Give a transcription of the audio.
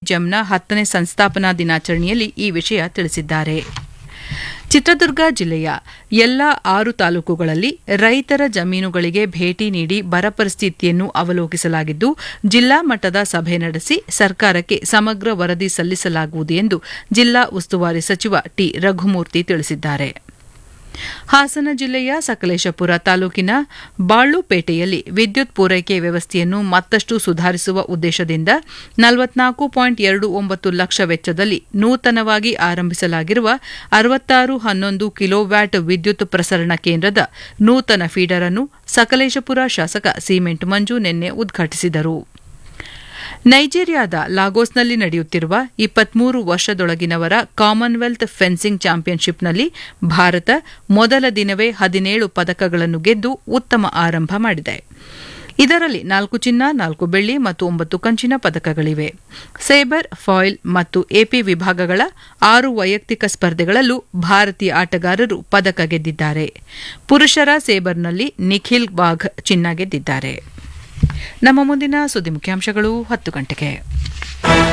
ವಾಣಿಜ್ಯಂನ ಹತ್ತನೇ ಸಂಸ್ಥಾಪನಾ ದಿನಾಚರಣೆಯಲ್ಲಿ ಈ ವಿಷಯ ತಿಳಿಸಿದ್ದಾರೆ ಚಿತ್ರದುರ್ಗ ಜಿಲ್ಲೆಯ ಎಲ್ಲ ಆರು ತಾಲೂಕುಗಳಲ್ಲಿ ರೈತರ ಜಮೀನುಗಳಿಗೆ ಭೇಟಿ ನೀಡಿ ಬರ ಪರಿಸ್ಥಿತಿಯನ್ನು ಅವಲೋಕಿಸಲಾಗಿದ್ದು ಜಿಲ್ಲಾ ಮಟ್ಟದ ಸಭೆ ನಡೆಸಿ ಸರ್ಕಾರಕ್ಕೆ ಸಮಗ್ರ ವರದಿ ಸಲ್ಲಿಸಲಾಗುವುದು ಎಂದು ಜಿಲ್ಲಾ ಉಸ್ತುವಾರಿ ಸಚಿವ ಟಿ ರಘುಮೂರ್ತಿ ತಿಳಿಸಿದ್ದಾರೆ ಹಾಸನ ಜಿಲ್ಲೆಯ ಸಕಲೇಶಪುರ ತಾಲೂಕಿನ ಬಾಳುಪೇಟೆಯಲ್ಲಿ ವಿದ್ಯುತ್ ಪೂರೈಕೆ ವ್ಯವಸ್ಥೆಯನ್ನು ಮತ್ತಷ್ಟು ಸುಧಾರಿಸುವ ಉದ್ದೇಶದಿಂದ ನಲವತ್ನಾಲ್ಕು ಪಾಯಿಂಟ್ ಎರಡು ಒಂಬತ್ತು ಲಕ್ಷ ವೆಚ್ಚದಲ್ಲಿ ನೂತನವಾಗಿ ಆರಂಭಿಸಲಾಗಿರುವ ಅರವತ್ತಾರು ಹನ್ನೊಂದು ಕಿಲೋವ್ಯಾಟ್ ವಿದ್ಯುತ್ ಪ್ರಸರಣ ಕೇಂದ್ರದ ನೂತನ ಫೀಡರ್ ಅನ್ನು ಸಕಲೇಶಪುರ ಶಾಸಕ ಸಿಮೆಂಟ್ ಮಂಜು ನಿನ್ನೆ ಉದ್ಘಾಟಿಸಿದರು ನೈಜೀರಿಯಾದ ಲಾಗೋಸ್ನಲ್ಲಿ ನಡೆಯುತ್ತಿರುವ ಇಪ್ಪತ್ಮೂರು ವರ್ಷದೊಳಗಿನವರ ಕಾಮನ್ವೆಲ್ತ್ ಫೆನ್ಸಿಂಗ್ ಚಾಂಪಿಯನ್ಶಿಪ್ನಲ್ಲಿ ಭಾರತ ಮೊದಲ ದಿನವೇ ಹದಿನೇಳು ಪದಕಗಳನ್ನು ಗೆದ್ದು ಉತ್ತಮ ಆರಂಭ ಮಾಡಿದೆ ಇದರಲ್ಲಿ ನಾಲ್ಕು ಚಿನ್ನ ನಾಲ್ಕು ಬೆಳ್ಳಿ ಮತ್ತು ಒಂಬತ್ತು ಕಂಚಿನ ಪದಕಗಳಿವೆ ಸೇಬರ್ ಫಾಯಿಲ್ ಮತ್ತು ಎಪಿ ವಿಭಾಗಗಳ ಆರು ವೈಯಕ್ತಿಕ ಸ್ಪರ್ಧೆಗಳಲ್ಲೂ ಭಾರತೀಯ ಆಟಗಾರರು ಪದಕ ಗೆದ್ದಿದ್ದಾರೆ ಪುರುಷರ ಸೇಬರ್ನಲ್ಲಿ ನಿಖಿಲ್ ಬಾಘ್ ಚಿನ್ನ ಗೆದ್ದಿದ್ದಾರೆ ನಮ್ಮ ಮುಂದಿನ ಸುದ್ದಿ ಮುಖ್ಯಾಂಶಗಳು ಹತ್ತು ಗಂಟೆಗೆ